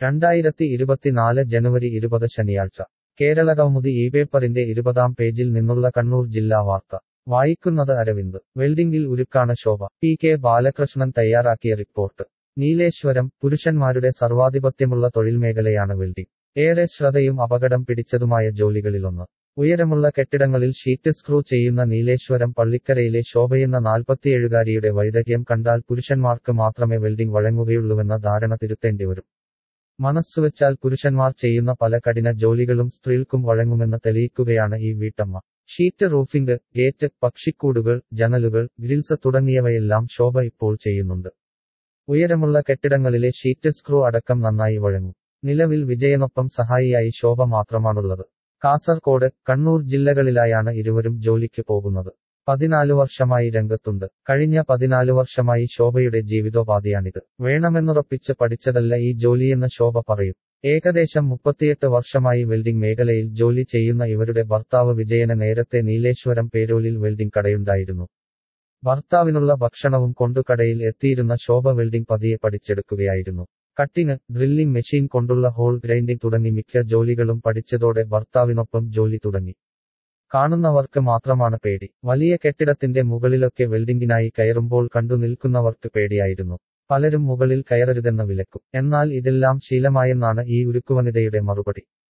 രണ്ടായിരത്തി ഇരുപത്തിനാല് ജനുവരി ഇരുപത് ശനിയാഴ്ച കേരളകൗമുദി ഈ പേപ്പറിന്റെ ഇരുപതാം പേജിൽ നിന്നുള്ള കണ്ണൂർ ജില്ലാ വാർത്ത വായിക്കുന്നത് അരവിന്ദ് വെൽഡിംഗിൽ ഉരുക്കാണ് ശോഭ പി കെ ബാലകൃഷ്ണൻ തയ്യാറാക്കിയ റിപ്പോർട്ട് നീലേശ്വരം പുരുഷന്മാരുടെ സർവാധിപത്യമുള്ള തൊഴിൽമേഖലയാണ് വെൽഡിംഗ് ഏറെ ശ്രദ്ധയും അപകടം പിടിച്ചതുമായ ജോലികളിലൊന്ന് ഉയരമുള്ള കെട്ടിടങ്ങളിൽ ഷീറ്റ് സ്ക്രൂ ചെയ്യുന്ന നീലേശ്വരം പള്ളിക്കരയിലെ ശോഭയെന്ന നാൽപ്പത്തിയേഴുകാരിയുടെ വൈദഗ്ധ്യം കണ്ടാൽ പുരുഷന്മാർക്ക് മാത്രമേ വെൽഡിംഗ് വഴങ്ങുകയുള്ളൂവെന്ന ധാരണ തിരുത്തേണ്ടിവരും മനസ്സുവെച്ചാൽ പുരുഷന്മാർ ചെയ്യുന്ന പല കഠിന ജോലികളും സ്ത്രീകൾക്കും വഴങ്ങുമെന്ന് തെളിയിക്കുകയാണ് ഈ വീട്ടമ്മ ഷീറ്റ് റൂഫിംഗ് ഗേറ്റ് പക്ഷിക്കൂടുകൾ ജനലുകൾ ഗ്രിൽസ് തുടങ്ങിയവയെല്ലാം ശോഭ ഇപ്പോൾ ചെയ്യുന്നുണ്ട് ഉയരമുള്ള കെട്ടിടങ്ങളിലെ ഷീറ്റ് സ്ക്രൂ അടക്കം നന്നായി വഴങ്ങും നിലവിൽ വിജയനൊപ്പം സഹായിയായി ശോഭ മാത്രമാണുള്ളത് കാസർകോട് കണ്ണൂർ ജില്ലകളിലായാണ് ഇരുവരും ജോലിക്ക് പോകുന്നത് പതിനാലു വർഷമായി രംഗത്തുണ്ട് കഴിഞ്ഞ പതിനാലു വർഷമായി ശോഭയുടെ ജീവിതോപാധിയാണിത് വേണമെന്നുറപ്പിച്ച് പഠിച്ചതല്ല ഈ ജോലിയെന്ന് ശോഭ പറയും ഏകദേശം മുപ്പത്തിയെട്ട് വർഷമായി വെൽഡിംഗ് മേഖലയിൽ ജോലി ചെയ്യുന്ന ഇവരുടെ ഭർത്താവ് വിജയന് നേരത്തെ നീലേശ്വരം പേരോലിൽ വെൽഡിംഗ് കടയുണ്ടായിരുന്നു ഭർത്താവിനുള്ള ഭക്ഷണവും കൊണ്ടു കടയിൽ എത്തിയിരുന്ന ശോഭ വെൽഡിംഗ് പതിയെ പഠിച്ചെടുക്കുകയായിരുന്നു കട്ടിങ് ഡ്രില്ലിംഗ് മെഷീൻ കൊണ്ടുള്ള ഹോൾ ഗ്രൈൻഡിംഗ് തുടങ്ങി മിക്ക ജോലികളും പഠിച്ചതോടെ ഭർത്താവിനൊപ്പം ജോലി തുടങ്ങി കാണുന്നവർക്ക് മാത്രമാണ് പേടി വലിയ കെട്ടിടത്തിന്റെ മുകളിലൊക്കെ വെൽഡിംഗിനായി കയറുമ്പോൾ കണ്ടു നിൽക്കുന്നവർക്ക് പേടിയായിരുന്നു പലരും മുകളിൽ കയറരുതെന്ന് വിലക്കും എന്നാൽ ഇതെല്ലാം ശീലമായെന്നാണ് ഈ ഉരുക്കുവനിതയുടെ മറുപടി